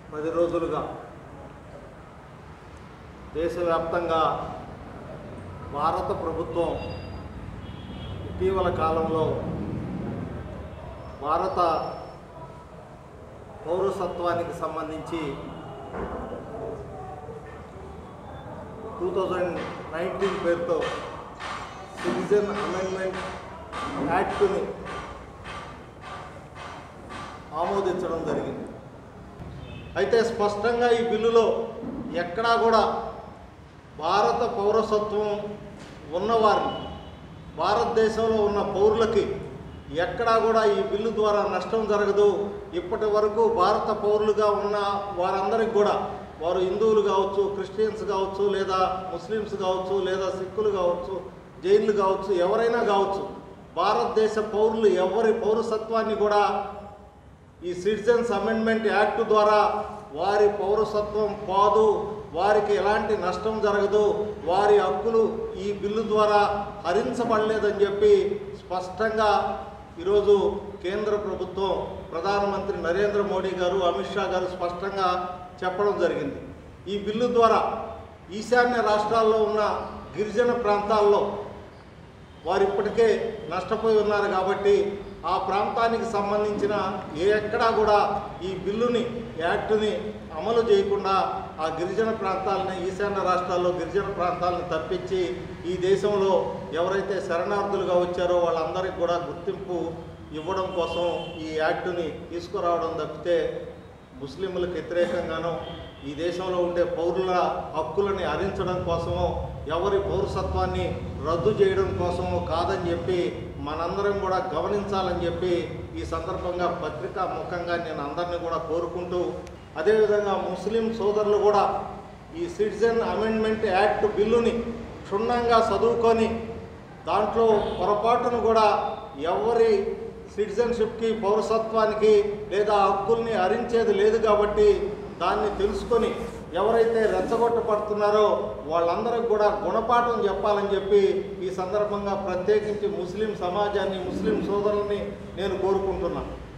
పది రోజులుగా దేశవ్యాప్తంగా భారత ప్రభుత్వం ఇటీవల కాలంలో భారత పౌరసత్వానికి సంబంధించి టూ థౌజండ్ నైన్టీన్ పేరుతో సిటిజన్ అమెండ్మెంట్ యాక్ట్ని ఆమోదించడం జరిగింది అయితే స్పష్టంగా ఈ బిల్లులో ఎక్కడా కూడా భారత పౌరసత్వం ఉన్నవారిని భారతదేశంలో ఉన్న పౌరులకి ఎక్కడా కూడా ఈ బిల్లు ద్వారా నష్టం జరగదు ఇప్పటి వరకు భారత పౌరులుగా ఉన్న వారందరికి కూడా వారు హిందువులు కావచ్చు క్రిస్టియన్స్ కావచ్చు లేదా ముస్లిమ్స్ కావచ్చు లేదా సిక్కులు కావచ్చు జైన్లు కావచ్చు ఎవరైనా కావచ్చు భారతదేశ పౌరులు ఎవరి పౌరసత్వాన్ని కూడా ఈ సిటిజన్స్ అమెండ్మెంట్ యాక్ట్ ద్వారా వారి పౌరసత్వం పోదు వారికి ఎలాంటి నష్టం జరగదు వారి హక్కులు ఈ బిల్లు ద్వారా హరించబడలేదని చెప్పి స్పష్టంగా ఈరోజు కేంద్ర ప్రభుత్వం ప్రధానమంత్రి నరేంద్ర మోడీ గారు అమిత్ షా గారు స్పష్టంగా చెప్పడం జరిగింది ఈ బిల్లు ద్వారా ఈశాన్య రాష్ట్రాల్లో ఉన్న గిరిజన ప్రాంతాల్లో వారు ఇప్పటికే నష్టపోయి ఉన్నారు కాబట్టి ఆ ప్రాంతానికి సంబంధించిన ఏ ఎక్కడా కూడా ఈ బిల్లుని యాక్టుని అమలు చేయకుండా ఆ గిరిజన ప్రాంతాలని ఈశాన్య రాష్ట్రాల్లో గిరిజన ప్రాంతాలను తప్పించి ఈ దేశంలో ఎవరైతే శరణార్థులుగా వచ్చారో వాళ్ళందరికీ కూడా గుర్తింపు ఇవ్వడం కోసం ఈ యాక్టుని తీసుకురావడం తప్పితే ముస్లింలకు వ్యతిరేకంగానో ఈ దేశంలో ఉండే పౌరుల హక్కులని హరించడం కోసమో ఎవరి పౌరసత్వాన్ని రద్దు చేయడం కోసమో కాదని చెప్పి మనందరం కూడా గమనించాలని చెప్పి ఈ సందర్భంగా పత్రికా ముఖంగా నేను అందరినీ కూడా కోరుకుంటూ అదేవిధంగా ముస్లిం సోదరులు కూడా ఈ సిటిజన్ అమెండ్మెంట్ యాక్ట్ బిల్లుని క్షుణ్ణంగా చదువుకొని దాంట్లో పొరపాటును కూడా ఎవరి సిటిజన్షిప్కి పౌరసత్వానికి లేదా హక్కుల్ని హరించేది లేదు కాబట్టి దాన్ని తెలుసుకొని ఎవరైతే రెచ్చగొట్టబడుతున్నారో వాళ్ళందరికి కూడా గుణపాఠం చెప్పాలని చెప్పి ఈ సందర్భంగా ప్రత్యేకించి ముస్లిం సమాజాన్ని ముస్లిం సోదరుల్ని నేను కోరుకుంటున్నాను